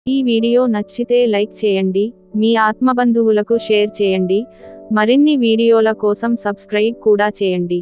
ఈ వీడియో నచ్చితే లైక్ చేయండి మీ ఆత్మబంధువులకు షేర్ చేయండి మరిన్ని వీడియోల కోసం సబ్స్క్రైబ్ కూడా చేయండి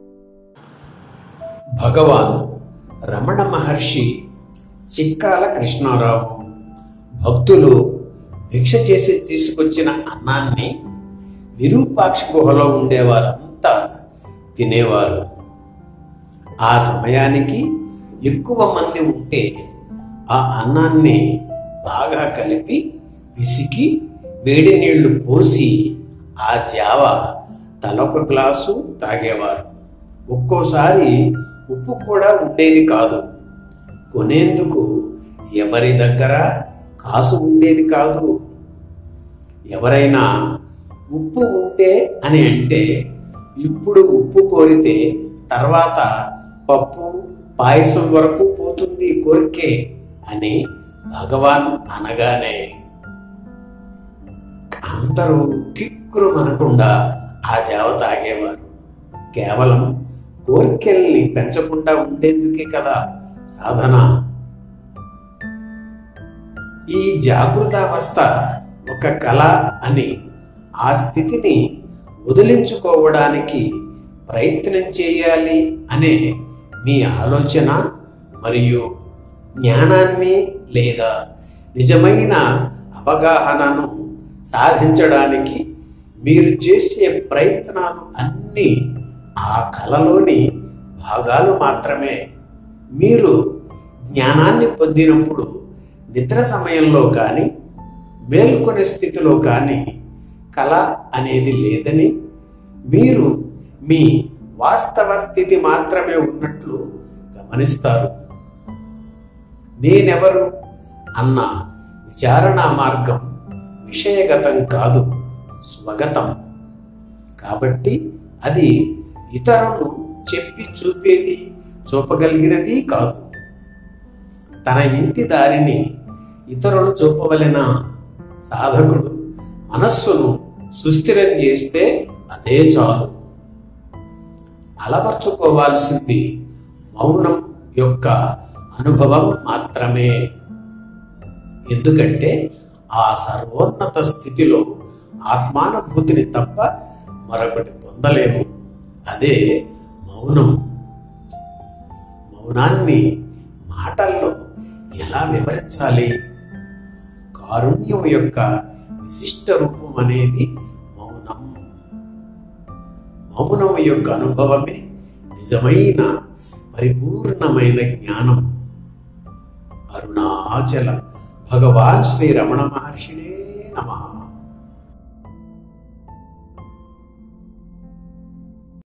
భగవాన్ రమణ మహర్షి చిక్కాల కృష్ణారావు భక్తులు భిక్ష చేసి తీసుకొచ్చిన అన్నాన్ని విరూపాక్ష గుహలో ఉండేవారంతా తినేవారు ఆ సమయానికి ఎక్కువ మంది ఉంటే ఆ అన్నాన్ని బాగా కలిపి పిసికి వేడి నీళ్లు పోసి ఆ జావ తలొక గ్లాసు తాగేవారు ఒక్కోసారి ఉప్పు కూడా ఉండేది కాదు కొనేందుకు ఎవరి దగ్గర కాసు ఉండేది కాదు ఎవరైనా ఉప్పు ఉంటే అని అంటే ఇప్పుడు ఉప్పు కోరితే తర్వాత పప్పు పాయసం వరకు పోతుంది కోరికే అని భగవాన్ అనగానే అందరూ కిక్కురు మనకుండా ఆ జావ తాగేవారు కేవలం కోరికల్ని పెంచకుండా ఉండేందుకే కదా సాధన ఈ జాగృతావస్థ ఒక కళ అని ఆ స్థితిని వదిలించుకోవడానికి ప్రయత్నం చేయాలి అనే మీ ఆలోచన మరియు జ్ఞానాన్ని లేదా నిజమైన అవగాహనను సాధించడానికి మీరు చేసే ప్రయత్నాలు అన్నీ ఆ కళలోని భాగాలు మాత్రమే మీరు జ్ఞానాన్ని పొందినప్పుడు నిద్ర సమయంలో కానీ మేల్కొనే స్థితిలో కానీ కళ అనేది లేదని మీరు మీ వాస్తవ స్థితి మాత్రమే ఉన్నట్లు గమనిస్తారు నేనెవరు అన్న విచారణ మార్గం విషయగతం కాదు స్వగతం కాబట్టి అది ఇతరులు చెప్పి చూపేది చూపగలిగినది కాదు తన ఇంటి దారిని ఇతరులు చూపవలెన సాధకుడు మనస్సును సుస్థిరం చేస్తే అదే చాలు అలవర్చుకోవాల్సింది మౌనం యొక్క అనుభవం మాత్రమే ఎందుకంటే ఆ సర్వోన్నత స్థితిలో ఆత్మానుభూతిని తప్ప మరొకటి పొందలేము అదే మౌనం మౌనాన్ని మాటల్లో ఎలా వివరించాలి కారుణ్యం యొక్క విశిష్ట రూపం అనేది మౌనం మౌనం యొక్క అనుభవమే నిజమైన పరిపూర్ణమైన జ్ఞానం అరుణాచల భగవాన్ శ్రీ రమణ మహర్షినే నమః